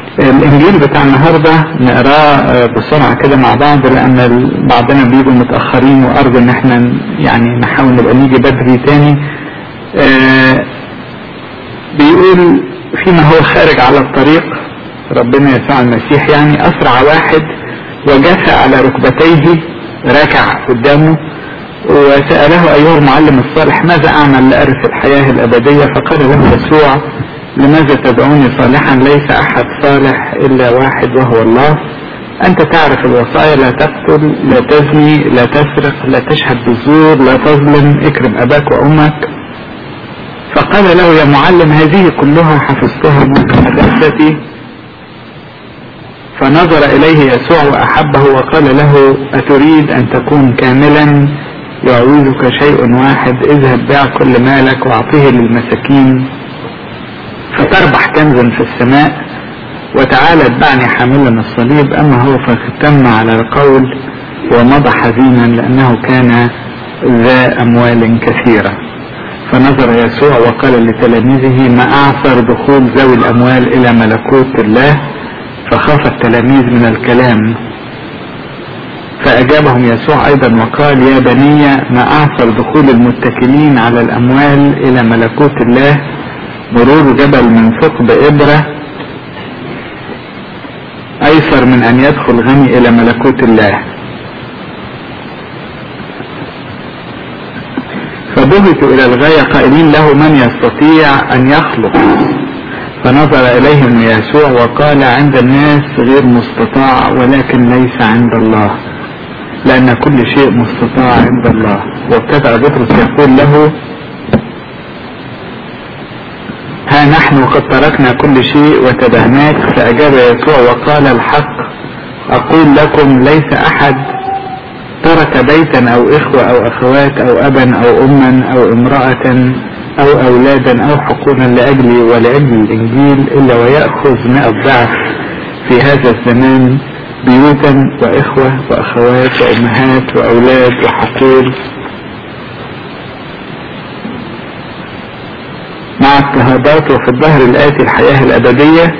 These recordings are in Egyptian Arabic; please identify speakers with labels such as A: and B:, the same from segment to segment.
A: الانجيل بتاع النهاردة نقراه بسرعة كده مع بعض لان بعضنا بيجوا متأخرين وارجو ان احنا يعني نحاول نبقى نيجي بدري تاني آه بيقول فيما هو خارج على الطريق ربنا يسوع المسيح يعني اسرع واحد وجثى على ركبتيه ركع قدامه وسأله أيها المعلم الصالح ماذا أعمل لأرث الحياة الأبدية فقال له يسوع لماذا تدعوني صالحا ليس أحد صالح إلا واحد وهو الله أنت تعرف الوصايا لا تقتل لا تزني لا تسرق لا تشهد بالزور لا تظلم اكرم أباك وأمك فقال له يا معلم هذه كلها حفظتها منذ حدثتي فنظر إليه يسوع وأحبه وقال له أتريد أن تكون كاملا يعوزك شيء واحد اذهب بيع كل مالك واعطيه للمساكين فتربح كنزا في السماء وتعالى اتبعني حاملا الصليب اما هو فاختم على القول ومضى حزينا لانه كان ذا اموال كثيرة فنظر يسوع وقال لتلاميذه ما اعثر دخول ذوي الاموال الى ملكوت الله فخاف التلاميذ من الكلام فأجابهم يسوع أيضا وقال يا بني ما أعثر دخول المتكلين على الأموال إلى ملكوت الله مرور جبل من ثقب إبرة أيسر من أن يدخل غني إلى ملكوت الله فبهتوا إلى الغاية قائلين له من يستطيع أن يخلق فنظر إليهم يسوع وقال عند الناس غير مستطاع ولكن ليس عند الله لأن كل شيء مستطاع عند الله وابتدأ بطرس يقول له ها نحن قد تركنا كل شيء وتبعناك فأجاب يسوع وقال الحق أقول لكم ليس أحد ترك بيتا أو إخوة أو أخوات أو أبا أو أما أو امرأة أو أولادا أو حقونا لأجلي ولأجل الإنجيل إلا ويأخذ مئة ضعف في هذا الزمان بيوتا وإخوة وأخوات وأمهات وأولاد وحقول مع اضطهادات وفي الظهر الآتي الحياة الأبدية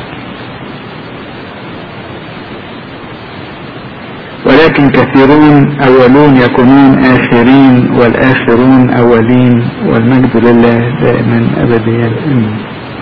A: ولكن كثيرون أولون يكونون آخرين والآخرون أولين والمجد لله دائما أبديا آمين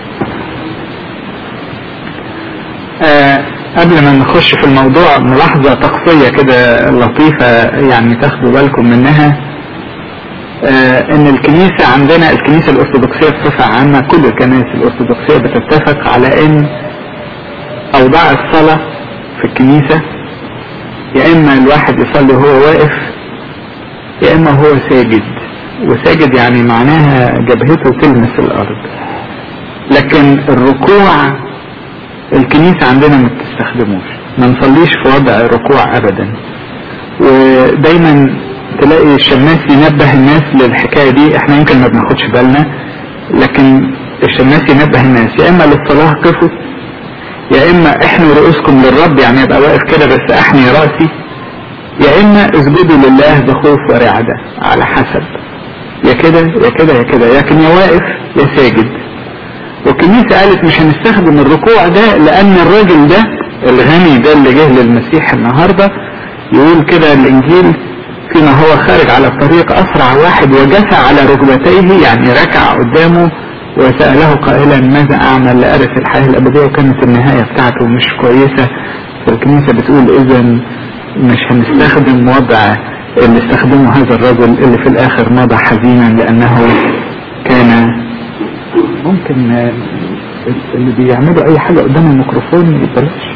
A: آه قبل ما نخش في الموضوع ملاحظة تقصية كده لطيفة يعني تاخدوا بالكم منها آه ان الكنيسة عندنا الكنيسة الارثوذكسية بصفة عامة كل الكنائس الارثوذكسية بتتفق على ان اوضاع الصلاة في الكنيسة يا اما الواحد يصلي وهو واقف يا اما هو ساجد وساجد يعني معناها جبهته تلمس الارض لكن الركوع الكنيسة عندنا ما بتستخدموش ما نصليش في وضع ركوع ابدا ودايما تلاقي الشماس ينبه الناس للحكاية دي احنا يمكن ما بناخدش بالنا لكن الشماس ينبه الناس يا اما للصلاة قفوا يا اما احنوا رؤوسكم للرب يعني ابقى واقف كده بس احني راسي يا اما اسجدوا لله بخوف ورعدة على حسب يا كده يا كده يا كده لكن يا واقف يا ساجد والكنيسة قالت مش هنستخدم الركوع ده لان الراجل ده الغني ده اللي جه للمسيح النهاردة يقول كده الانجيل فيما هو خارج على الطريق اسرع واحد وجثى على ركبتيه يعني ركع قدامه وسأله قائلا ماذا اعمل لأرث الحياة الابدية وكانت النهاية بتاعته مش كويسة فالكنيسة بتقول اذا مش هنستخدم وضع اللي استخدمه هذا الرجل اللي في الاخر مضى حزينا لانه كان ممكن اللي بيعملوا اي حاجة قدام الميكروفون يبلاش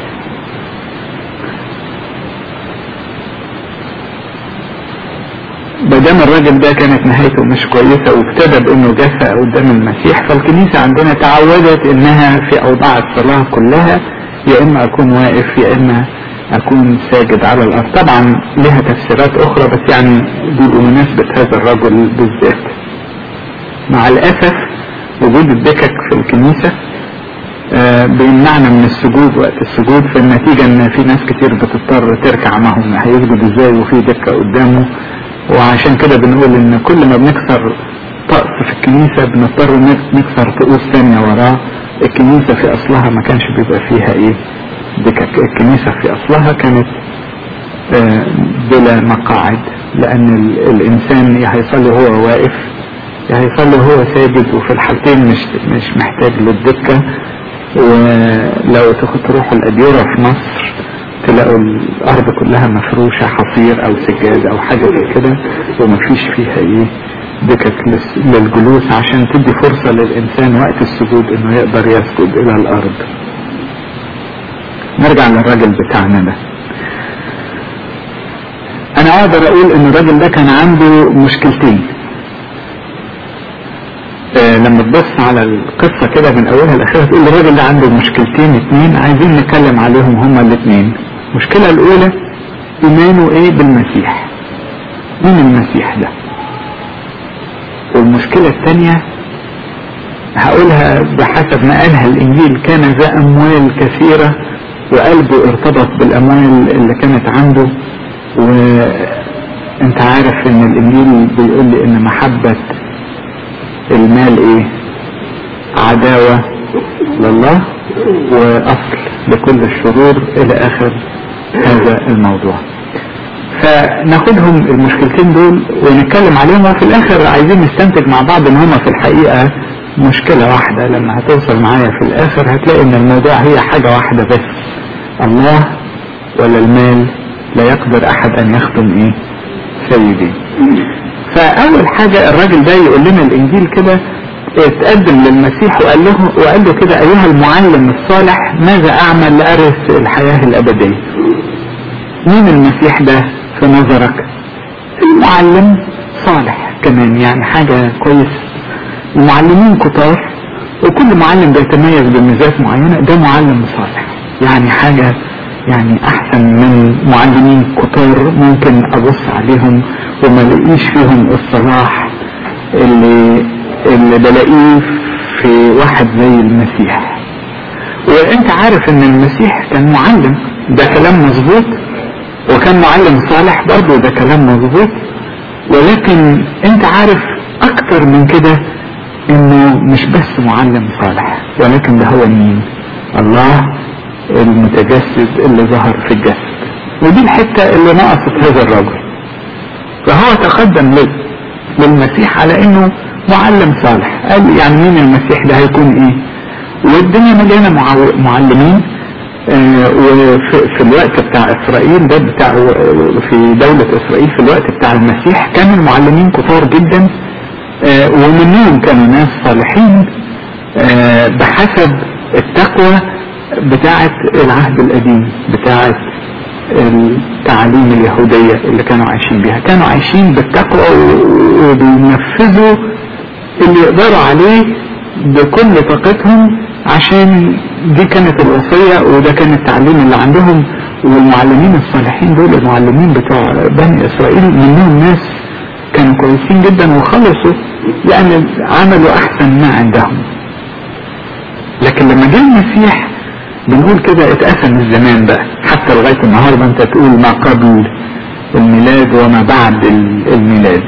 A: بدام الراجل ده كانت نهايته مش كويسة وابتدى بانه جثى قدام المسيح فالكنيسة عندنا تعودت انها في اوضاع الصلاة كلها يا اما اكون واقف يا اما اكون ساجد على الارض طبعا لها تفسيرات اخرى بس يعني دي بمناسبة هذا الرجل بالذات مع الاسف وجود الدكك في الكنيسة آه بيمنعنا من السجود وقت السجود فالنتيجة ان في ناس كتير بتضطر تركع معهم هيسجد ازاي وفي دكة قدامه وعشان كده بنقول ان كل ما بنكسر طقس في الكنيسة بنضطر نكسر طقوس ثانية وراه الكنيسة في أصلها ما كانش بيبقى فيها إيه دكك الكنيسة في أصلها كانت آه بلا مقاعد لأن الإنسان يا هيصلي وهو واقف يا هيصلي وهو ساجد وفي الحالتين مش مش محتاج للدكة ولو تروحوا الأديرة في مصر تلاقوا الأرض كلها مفروشة حصير أو سجاد أو حاجة زي كده ومفيش فيها إيه دكك للجلوس عشان تدي فرصة للإنسان وقت السجود إنه يقدر يسجد إلى الأرض نرجع للراجل بتاعنا ده أنا أقدر أقول إن الراجل ده كان عنده مشكلتين آه لما تبص على القصة كده من أولها لآخرها تقول الراجل ده عنده مشكلتين اتنين عايزين نتكلم عليهم هما الاتنين المشكلة الأولى إيمانه إيه بالمسيح مين المسيح ده والمشكلة الثانية هقولها بحسب ما قالها الإنجيل كان ذا أموال كثيرة وقلبه ارتبط بالأموال اللي كانت عنده وانت عارف ان الإنجيل بيقول لي ان محبة المال ايه عداوة لله وأصل لكل الشرور إلى آخر هذا الموضوع فناخدهم المشكلتين دول ونتكلم عليهم وفي الاخر عايزين نستنتج مع بعض ان هما في الحقيقة مشكلة واحدة لما هتوصل معايا في الاخر هتلاقي ان الموضوع هي حاجة واحدة بس الله ولا المال لا يقدر احد ان يخدم ايه سيدي فاول حاجة الراجل ده يقول لنا الانجيل كده اتقدم للمسيح وقال له وقال له كده ايها المعلم الصالح ماذا اعمل لارث الحياة الابدية مين المسيح ده في نظرك المعلم صالح كمان يعني حاجة كويس المعلمين كتار وكل معلم بيتميز بميزات معينة ده معلم صالح يعني حاجة يعني احسن من معلمين كتار ممكن ابص عليهم وما لاقيش فيهم الصلاح اللي اللي بلاقيه في واحد زي المسيح وانت عارف ان المسيح كان معلم ده كلام مظبوط وكان معلم صالح برضه ده كلام مظبوط ولكن انت عارف اكتر من كده انه مش بس معلم صالح ولكن ده هو مين الله المتجسد اللي ظهر في الجسد ودي الحتة اللي نقصت هذا الرجل فهو تقدم للمسيح على انه معلم صالح قال يعني مين المسيح ده هيكون ايه والدنيا مليانة معلمين آه وفي الوقت بتاع اسرائيل ده بتاع في دولة اسرائيل في الوقت بتاع المسيح كان المعلمين كتار جدا آه ومنهم كانوا ناس صالحين آه بحسب التقوى بتاعة العهد القديم بتاعة التعاليم اليهودية اللي كانوا عايشين بيها كانوا عايشين بالتقوى وبينفذوا اللي يقدروا عليه بكل طاقتهم عشان دي كانت الوصية وده كان التعليم اللي عندهم والمعلمين الصالحين دول المعلمين بتوع بني اسرائيل منهم ناس كانوا كويسين جدا وخلصوا لان عملوا احسن ما عندهم لكن لما جه المسيح بنقول كده اتقسم الزمان بقى حتى لغاية النهاردة انت تقول ما قبل الميلاد وما بعد الميلاد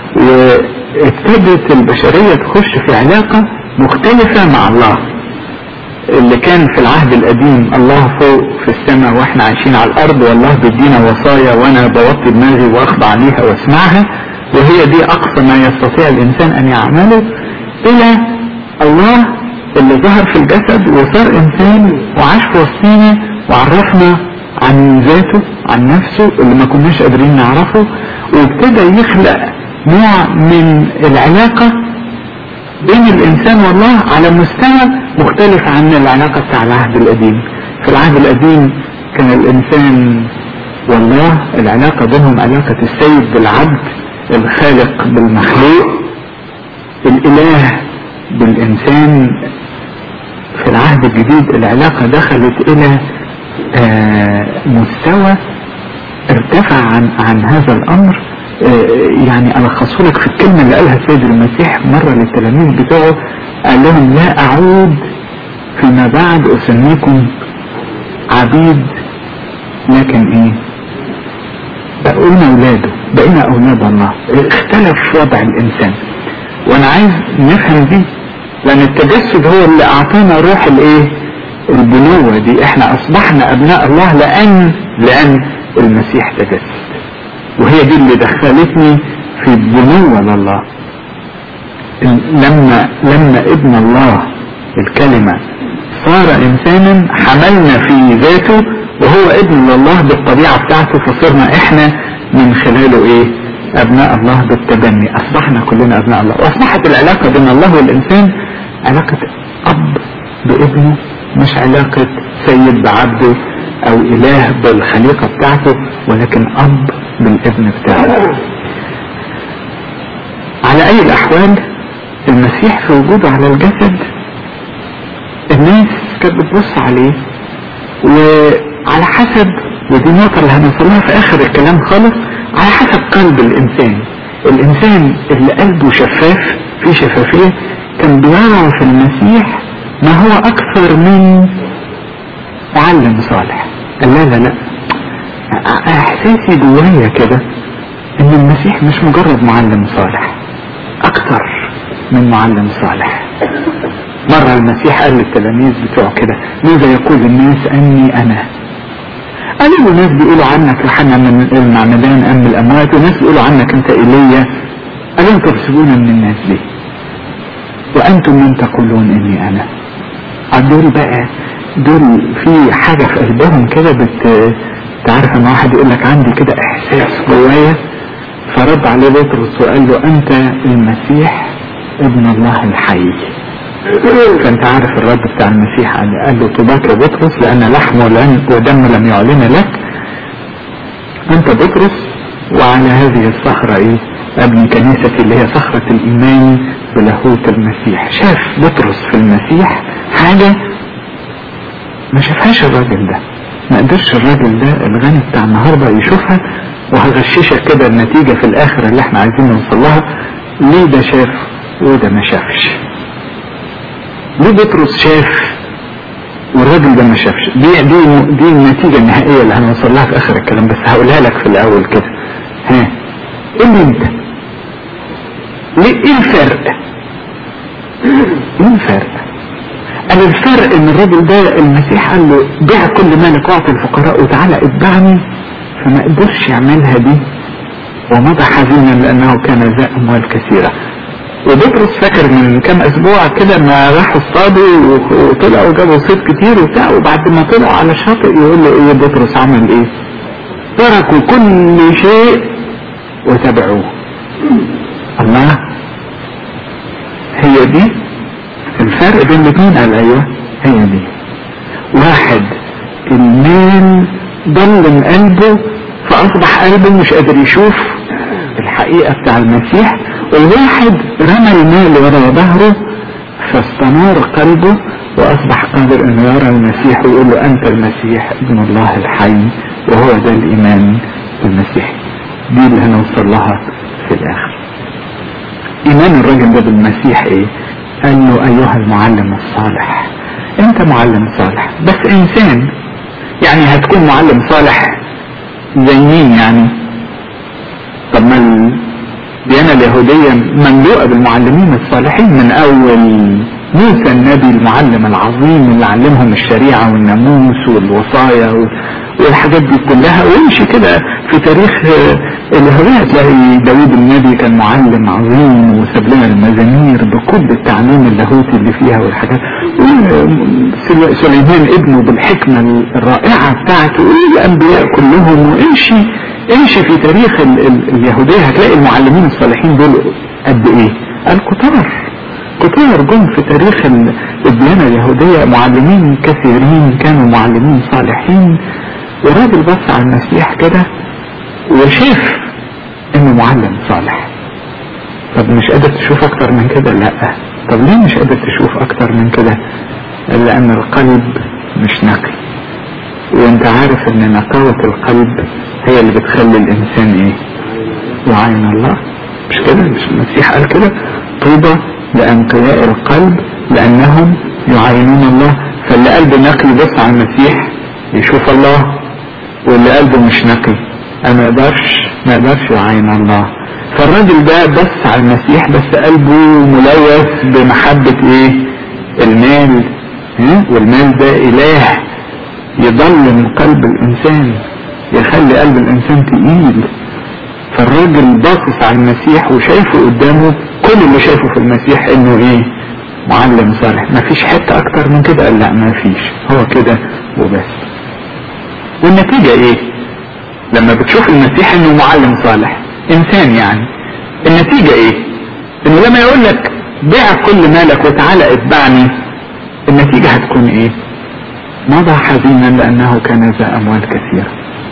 A: وابتدت البشرية تخش في علاقة مختلفة مع الله اللي كان في العهد القديم الله فوق في السماء واحنا عايشين على الارض والله بيدينا وصايا وانا بوطي دماغي واخضع ليها واسمعها وهي دي اقصى ما يستطيع الانسان ان يعمله الى الله اللي ظهر في الجسد وصار انسان وعاش في وسطينا وعرفنا عن ذاته عن نفسه اللي ما كناش قادرين نعرفه وابتدى يخلق نوع من العلاقة بين الانسان والله على مستوى مختلف عن العلاقة بتاع العهد القديم في العهد القديم كان الانسان والله العلاقة بينهم علاقة السيد بالعبد الخالق بالمخلوق الاله بالانسان في العهد الجديد العلاقة دخلت الى آه مستوى ارتفع عن, عن هذا الامر آه يعني الخصه لك في الكلمة اللي قالها السيد المسيح مرة للتلاميذ بتوعه قال لهم لا اعود فيما بعد اسميكم عبيد لكن ايه بقينا اولاده بقينا اولاد الله اختلف وضع الانسان وانا عايز نفهم دي لان التجسد هو اللي اعطانا روح الايه البنوة دي احنا اصبحنا ابناء الله لان لان المسيح تجسد وهي دي اللي دخلتني في البنوة لله لما لما ابن الله الكلمة صار انسانا حملنا في ذاته وهو ابن الله بالطبيعة بتاعته فصرنا احنا من خلاله ايه ابناء الله بالتبني اصبحنا كلنا ابناء الله واصبحت العلاقة بين الله والانسان علاقة اب بابنه مش علاقة سيد بعبده او اله بالخليقة بتاعته ولكن اب بالابن بتاعه على اي الاحوال المسيح في وجوده على الجسد الناس كانت بتبص عليه وعلى حسب ودي النقطة اللي هنوصلها في اخر الكلام خالص على حسب قلب الانسان الانسان اللي قلبه شفاف في شفافية كان بيرى في المسيح ما هو اكثر من معلم صالح قال لا لا لا احساسي جوايا كده ان المسيح مش مجرد معلم صالح اكتر من معلم صالح مرة المسيح قال للتلاميذ بتوعه كده ماذا يقول الناس اني انا قالوا له ناس بيقولوا عنك يوحنا من المعمدان ام من الاموات وناس بيقولوا عنك انت ايليا قالوا ترسلون من الناس ليه وانتم من تقولون اني انا دول بقى دول في حاجة في قلبهم كده بت تعرف ان واحد يقول لك عندي كده احساس جوايا فرد عليه بطرس وقال له انت المسيح ابن الله الحي فانت عارف الرد بتاع المسيح قال قال له طوباك يا بطرس لان لحم ودم لم يعلن لك انت بطرس وعلى هذه الصخرة ايه ابني كنيستي اللي هي صخرة الايمان بلاهوت المسيح شاف بطرس في المسيح حاجة ما شافهاش الراجل ده ما قدرش الراجل ده الغني بتاع النهاردة يشوفها وهغششك كده النتيجة في الاخر اللي احنا عايزين نوصل لها ليه ده شاف وده ما شافش ليه بطرس شاف والراجل ده ما شافش دي دي دي النتيجة النهائية اللي هنوصل لها في اخر الكلام بس هقولها لك في الاول كده ها ايه اللي انت ليه ايه الفرق ايه الفرق قال الفرق ان الراجل ده المسيح قال له بيع كل مالك واعطي الفقراء وتعالى اتبعني فما قدرش يعملها دي ومضى حزينا لانه كان ذا اموال كثيره وبطرس فاكر من كام اسبوع كده ما راحوا اصطادوا وطلعوا جابوا صيد كتير وبتاع وبعد ما طلعوا على الشاطئ يقول له ايه بطرس عمل ايه تركوا كل شيء وتبعوه الله هي دي الفرق بين الاثنين قال ايوه هي دي واحد المال ضل قلبه فاصبح قلبه مش قادر يشوف الحقيقة بتاع المسيح والواحد رمى المال ورا ظهره فاستنار قلبه واصبح قادر انه يرى المسيح ويقول له انت المسيح ابن الله الحي وهو ده الايمان بالمسيح دي اللي هنوصل لها في الاخر ايمان الراجل ده بالمسيح ايه قال له ايها المعلم الصالح انت معلم صالح بس انسان يعني هتكون معلم صالح زي مين يعني طب ما الديانة اليهودية مملوءة بالمعلمين الصالحين من اول موسى النبي المعلم العظيم اللي علمهم الشريعة والناموس والوصايا والحاجات دي كلها ويمشي كده في تاريخ اليهودية تلاقي داوود النبي كان معلم عظيم وساب لنا المزامير بكل التعليم اللاهوتي اللي فيها والحاجات سليمان ابنه بالحكمة الرائعة بتاعته والانبياء كلهم وامشي امشي في تاريخ ال ال اليهودية هتلاقي المعلمين الصالحين دول قد ايه الكتار كتار جم في تاريخ الديانة اليهودية معلمين كثيرين كانوا معلمين صالحين وراجل بص على المسيح كده وشاف انه معلم صالح طب مش قادر تشوف اكتر من كده لا طب ليه مش قادر تشوف اكتر من كده لان القلب مش نقي وانت عارف ان نقاوة القلب هي اللي بتخلي الانسان ايه يعاين الله مش كده مش المسيح قال كده طوبى لانقياء القلب لانهم يعاينون الله فاللي قلبه نقي يبص على المسيح يشوف الله واللي قلبه مش نقي ما يقدرش ما يقدرش يعين الله فالراجل ده بص على المسيح بس قلبه ملوث بمحبة ايه المال ها؟ والمال ده اله يضلم قلب الانسان يخلي قلب الانسان تقيل فالراجل باصص على المسيح وشايفه قدامه كل اللي شايفه في المسيح انه ايه معلم صالح مفيش حتة اكتر من كده قال لا مفيش هو كده وبس والنتيجة ايه لما بتشوف المسيح انه معلم صالح انسان يعني النتيجة ايه انه لما يقول لك بيع كل مالك وتعالى اتبعني النتيجة هتكون ايه مضى حزينا لانه كان ذا اموال كثيرة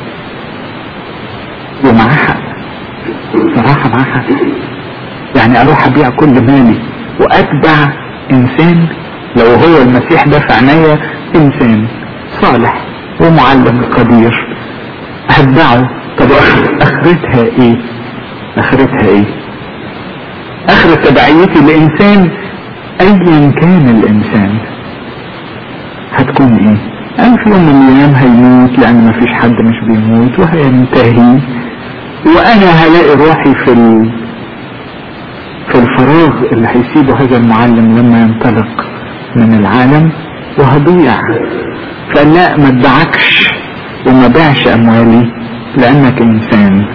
A: ومعاه حق صراحة معاه حق يعني اروح ابيع كل مالي واتبع انسان لو هو المسيح ده في عينيا انسان صالح ومعلم قدير هتبعه طب اخرتها ايه اخرتها ايه اخرة تبعيتي لانسان ايا كان الانسان هتكون ايه قال في يوم من الايام هيموت لان مفيش حد مش بيموت وهينتهي وانا هلاقي روحي في ال... في الفراغ اللي هيسيبه هذا المعلم لما ينطلق من العالم وهضيع فقال لا ما ادعكش وما باعش اموالي لانك انسان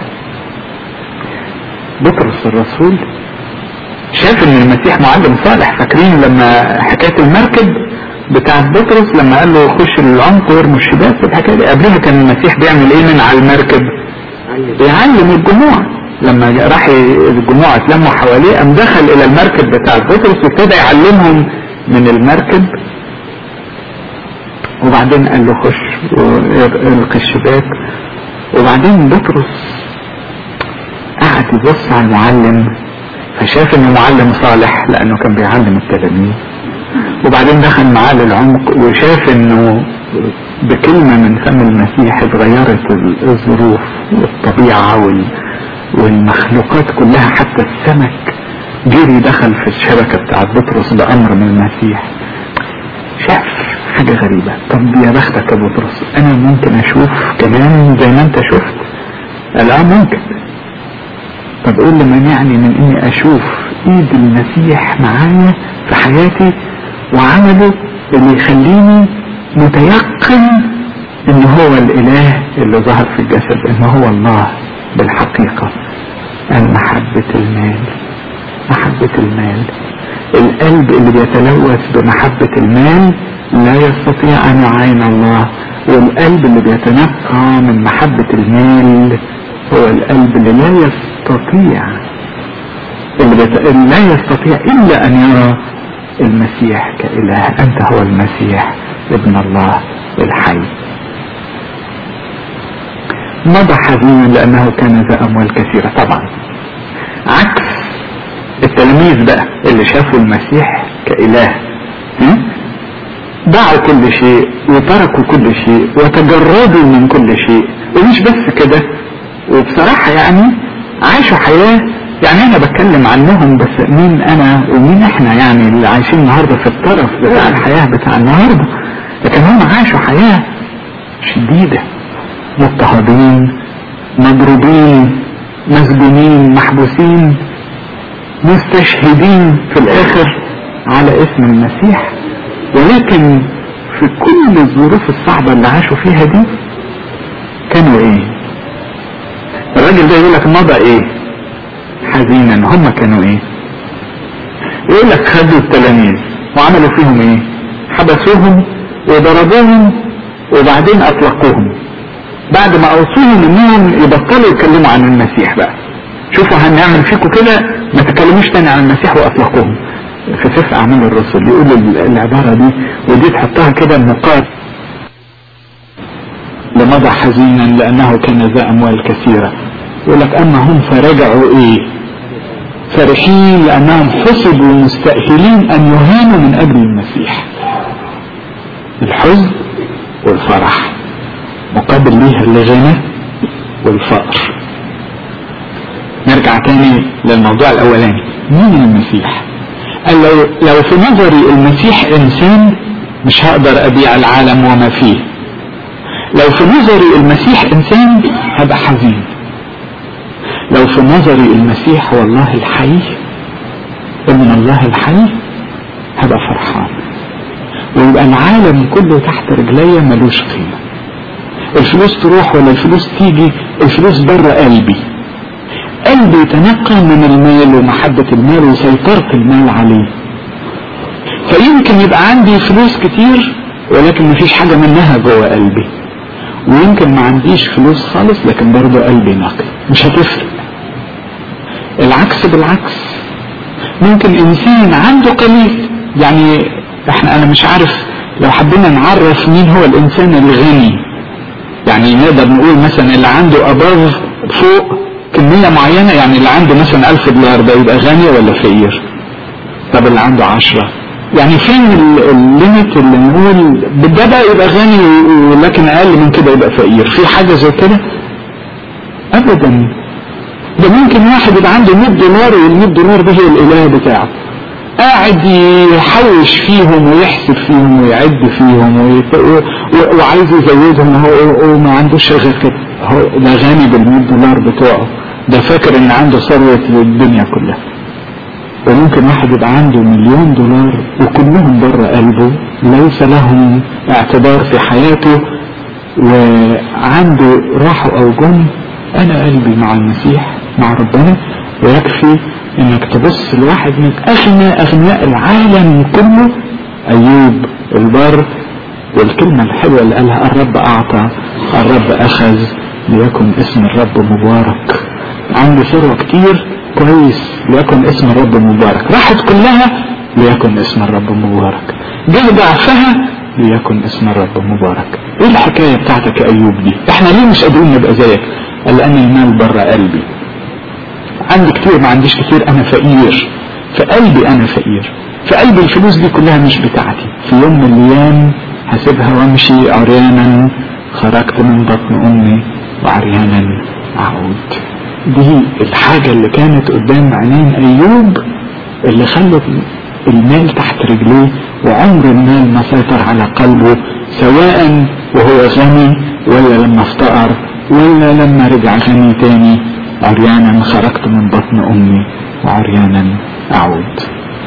A: بطرس الرسول شاف ان المسيح معلم صالح فاكرين لما حكايه المركب بتاعت بطرس لما قال له خش للعمق وارموا الشباك الحكايه دي قبلها كان المسيح بيعمل ايه من على المركب يعلم الجموع لما راح الجموع اتلموا حواليه قام دخل الى المركب بتاع بطرس وابتدى يعلمهم من المركب وبعدين قال له خش والقي الشباك وبعدين بطرس قعد يبص على المعلم فشاف انه معلم صالح لانه كان بيعلم التلاميذ وبعدين دخل معاه للعمق وشاف انه بكلمة من فم المسيح اتغيرت الظروف والطبيعة وال... والمخلوقات كلها حتى السمك جري دخل في الشبكة بتاعت بطرس بأمر من المسيح شاف حاجة غريبة طب يا بختك يا بطرس انا ممكن اشوف كمان زي ما انت شفت قال اه ممكن طب ايه اللي مانعني من اني اشوف ايد المسيح معايا في حياتي وعمله اللي يخليني متيقن ان هو الاله اللي ظهر في الجسد ان هو الله بالحقيقة قال محبة المال محبة المال القلب اللي بيتلوث بمحبة المال لا يستطيع ان يعين الله والقلب اللي بيتنقى من محبة المال هو القلب اللي لا يستطيع اللي, بيت... اللي لا يستطيع الا ان يرى المسيح كاله انت هو المسيح ابن الله الحي مضى حزينا لانه كان ذا اموال كثيرة طبعا عكس التلاميذ بقى اللي شافوا المسيح كاله باعوا كل شيء وتركوا كل شيء وتجردوا من كل شيء ومش بس كده وبصراحة يعني عاشوا حياة يعني انا بتكلم عنهم بس مين انا ومين احنا يعني اللي عايشين النهاردة في الطرف بتاع الحياة بتاع النهاردة لكن هم عاشوا حياة شديدة مضطهدين مضروبين مسجونين محبوسين مستشهدين في الاخر على اسم المسيح ولكن في كل الظروف الصعبة اللي عاشوا فيها دي كانوا ايه الراجل ده يقول لك مضى ايه حزينا هم كانوا ايه يقول لك خدوا التلاميذ وعملوا فيهم ايه حبسوهم وضربوهم وبعدين اطلقوهم بعد ما اوصوهم انهم يبطلوا يتكلموا عن المسيح بقى شوفوا هنعمل فيكم كده ما تكلموش تاني عن المسيح واطلقوهم في سفر اعمال الرسل يقول العبارة دي ودي تحطها كده نقاط لمضى حزينا لانه كان ذا اموال كثيرة يقول لك اما هم فرجعوا ايه فرحين لانهم حسبوا مستأهلين ان يهانوا من اجل المسيح الحزن والفرح مقابل ليها الغنى والفقر نرجع تاني للموضوع الاولاني مين المسيح قال لو, لو في نظري المسيح انسان مش هقدر ابيع العالم وما فيه لو في نظري المسيح انسان هبقى حزين لو في نظري المسيح هو الله الحي ابن الله الحي هبقى فرحان ويبقى العالم كله تحت رجليا ملوش قيمة الفلوس تروح ولا الفلوس تيجي الفلوس بره قلبي قلبي يتنقى من المال ومحبة المال وسيطرة المال عليه فيمكن يبقى عندي فلوس كتير ولكن مفيش حاجة منها جوه قلبي ويمكن ما عنديش فلوس خالص لكن برضه قلبي نقي مش هتفرق العكس بالعكس ممكن انسان عنده قليل يعني احنا انا مش عارف لو حبينا نعرف مين هو الانسان الغني يعني نقدر نقول مثلا اللي عنده اباف فوق كمية معينة يعني اللي عنده مثلا الف دولار ده يبقى غني ولا فقير طب اللي عنده عشرة يعني فين الليميت اللي نقول ده بقى يبقى غني ولكن اقل من كده يبقى فقير في حاجة زي كده ابدا ده ممكن واحد يبقى عنده 100 دولار وال 100 دولار ده هي الاله بتاعه قاعد يحوش فيهم ويحسب فيهم ويعد فيهم ويت... و... و... وعايز يزودهم وهو وما عندوش غير كده هو ده غني بال 100 دولار بتوعه ده فاكر ان عنده ثروة الدنيا كلها وممكن واحد يبقى عنده مليون دولار وكلهم بره قلبه ليس لهم اعتبار في حياته وعنده راحة او جن انا قلبي مع المسيح مع ربنا ويكفي انك تبص لواحد من اغنى اغنياء العالم كله ايوب البر والكلمة الحلوة اللي قالها الرب اعطى الرب اخذ ليكن اسم الرب مبارك عنده ثروة كتير كويس ليكن اسم الرب مبارك راحت كلها ليكن اسم الرب مبارك جه ضعفها ليكن اسم الرب مبارك ايه الحكاية بتاعتك يا ايوب دي احنا ليه مش قادرين نبقى زيك قال لان المال بره قلبي عندي كتير ما عنديش كتير انا فقير في قلبي انا فقير في قلبي الفلوس دي كلها مش بتاعتي في يوم من الايام هسيبها وامشي عريانا خرجت من بطن امي وعريانا اعود دي الحاجة اللي كانت قدام عينين ايوب اللي خلت المال تحت رجليه وعمر المال ما سيطر على قلبه سواء وهو غني ولا لما افتقر ولا لما رجع غني تاني عريانا خرجت من بطن امي وعريانا اعود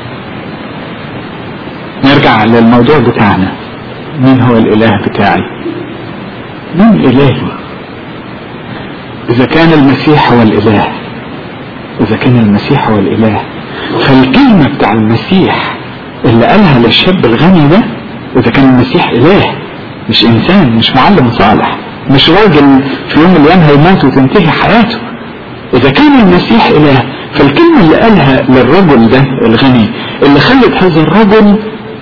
A: نرجع للموضوع بتاعنا مين هو الاله بتاعي مين الهي اذا كان المسيح هو الاله اذا كان المسيح هو الاله فالكلمة بتاع المسيح اللي قالها للشاب الغني ده اذا كان المسيح اله مش انسان مش معلم صالح مش راجل في يوم من الايام هيموت وتنتهي حياته اذا كان المسيح اله فالكلمة اللي قالها للرجل ده الغني اللي خلت هذا الرجل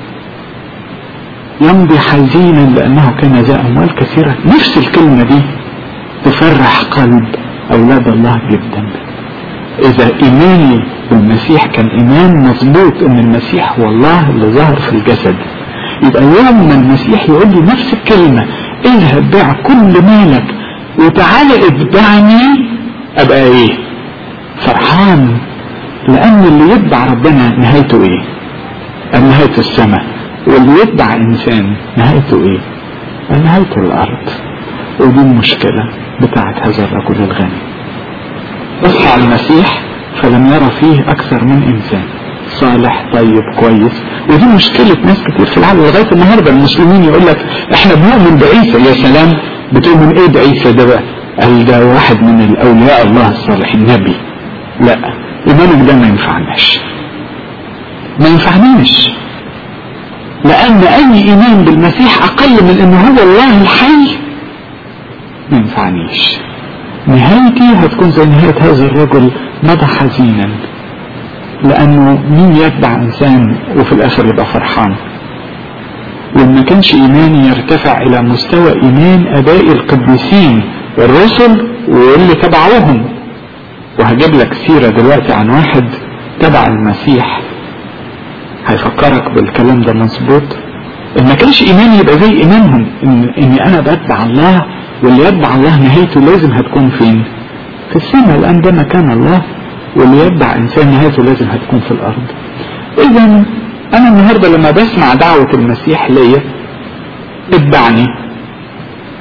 A: يمضي حزينا لانه كان ذا اموال كثيرة نفس الكلمة دي تفرح قلب اولاد الله جدا اذا ايماني بالمسيح كان ايمان مظبوط ان المسيح هو الله اللي ظهر في الجسد يبقى يوم ما المسيح يقول لي نفس الكلمة اذهب بيع كل مالك وتعالى اتبعني ابقى ايه فرحان لان اللي يتبع ربنا نهايته ايه نهاية السماء واللي يتبع انسان نهايته ايه نهايته الارض ودي المشكلة بتاعت هذا الرجل الغني بص على المسيح فلم يرى فيه اكثر من انسان صالح طيب كويس ودي مشكلة ناس كتير في العالم لغاية النهاردة المسلمين يقول لك احنا بنؤمن بعيسى يا سلام بتؤمن ايه بعيسى ده بقى قال ده واحد من الاولياء الله الصالحين نبي لا ايمانك ده ما ينفعناش ما ينفعناش لان اي ايمان بالمسيح اقل من ان هو الله الحي ما ينفعنيش نهايتي هتكون زي نهاية هذا الرجل مضى حزينا لانه مين يتبع انسان وفي الاخر يبقى فرحان وما كانش ايماني يرتفع الى مستوى ايمان اباء القديسين الرسل واللي تبعوهم وهجيب لك سيرة دلوقتي عن واحد تبع المسيح هيفكرك بالكلام ده مظبوط ان ما كانش ايماني يبقى زي ايمانهم ان اني انا بتبع الله واللي يتبع الله نهايته لازم هتكون فين في السماء لان ده مكان الله واللي يتبع انسان نهايته لازم هتكون في الارض اذا انا النهارده لما بسمع دعوة المسيح ليا اتبعني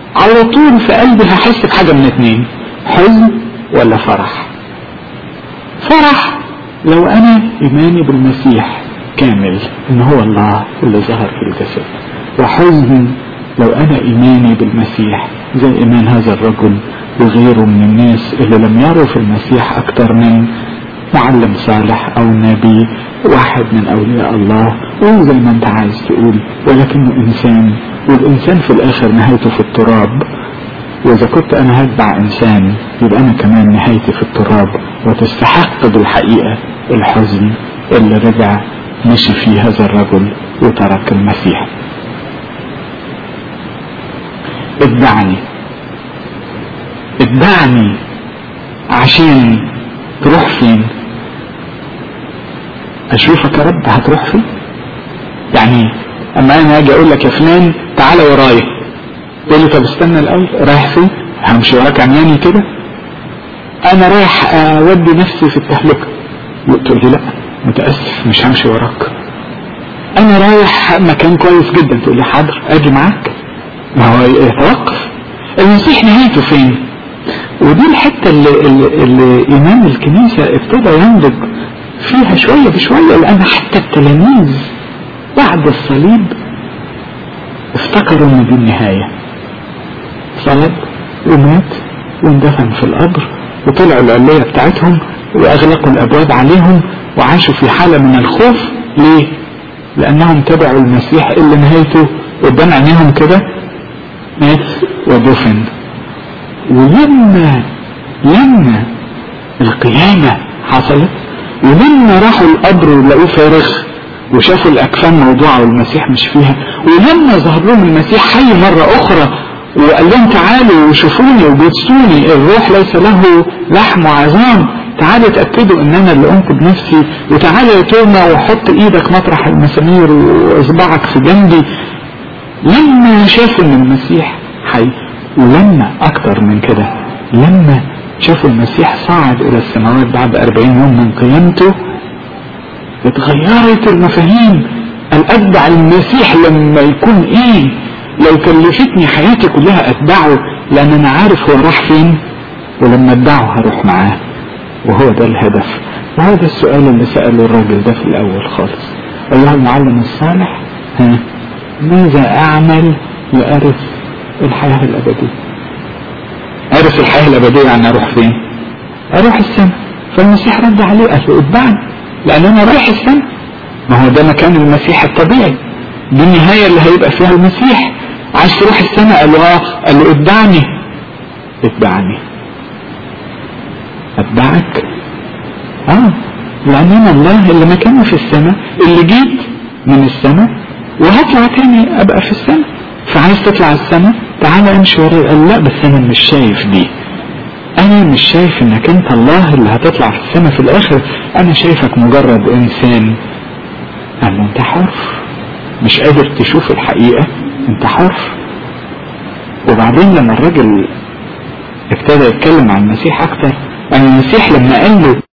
A: على طول في قلبي هحس بحاجة من اتنين حزن ولا فرح فرح لو انا ايماني بالمسيح كامل ان هو الله اللي ظهر في الجسد وحزن لو انا ايماني بالمسيح زي ايمان هذا الرجل وغيره من الناس اللي لم يروا في المسيح اكتر من معلم صالح او نبي واحد من اولياء الله وزي ما انت عايز تقول ولكنه انسان والانسان في الاخر نهايته في التراب واذا كنت انا هتبع انسان يبقى انا كمان نهايتي في التراب وتستحق بالحقيقة الحزن اللي رجع مشي فيه هذا الرجل وترك المسيح اتبعني اتبعني عشان تروح فين اشوفك يا رب هتروح فين يعني اما انا اجي اقول لك يا فلان تعالى ورايا تقول لي طب استنى الاول رايح فين همشي وراك عمياني كده انا رايح اودي نفسي في التهلكه تقول لي لا متاسف مش همشي وراك انا رايح مكان كويس جدا تقول لي حاضر اجي معاك ما هو يتوقف المسيح نهايته فين ودي الحتة اللي, اللي, اللي إمام الكنيسة ابتدى ينضج فيها شوية بشوية لأن حتى التلاميذ بعد الصليب افتكروا ان دي النهاية صلب ومات واندفن في القبر وطلعوا العلية بتاعتهم واغلقوا الابواب عليهم وعاشوا في حالة من الخوف ليه لانهم تبعوا المسيح اللي نهايته قدام عينيهم كده مات ودفن ولما لما القيامة حصلت ولما راحوا القبر ولقوه فارغ وشافوا الأكفان موضوعة والمسيح مش فيها ولما ظهر لهم المسيح حي مرة أخرى وقال لهم تعالوا وشوفوني وبصوني الروح ليس له لحم وعظام تعالوا اتأكدوا ان انا اللي قمت بنفسي وتعالى يا توما وحط ايدك مطرح المسامير واصبعك في جنبي لما شافوا ان المسيح حي ولما اكتر من كده لما شافوا المسيح صعد الى السماوات بعد اربعين يوم من قيامته اتغيرت المفاهيم الاتبع المسيح لما يكون ايه لو كلفتني حياتي كلها اتبعه لان انا عارف هو راح فين ولما اتبعه هروح معاه وهو ده الهدف وهذا السؤال اللي سأله الراجل ده في الاول خالص ايها المعلم الصالح ها ماذا اعمل لارث الحياة الابدية ارث الحياة الابدية يعني اروح فين اروح السماء فالمسيح رد عليه قال له اتبعني لان انا رايح السماء ما هو ده مكان المسيح الطبيعي دي النهاية اللي هيبقى فيها المسيح عايز تروح السماء قال له اه قال له اتبعني اتبعني اتبعك اه لان انا الله اللي مكانه في السماء اللي جيت من السماء وهطلع تاني ابقى في السماء فعايز تطلع السماء تعالى امشي ورايا قال لا بس انا مش شايف دي انا مش شايف انك انت الله اللي هتطلع في السماء في الاخر انا شايفك مجرد انسان قال له انت حر مش قادر تشوف الحقيقة انت حر وبعدين لما الراجل ابتدى يتكلم عن المسيح اكتر ان المسيح لما قال له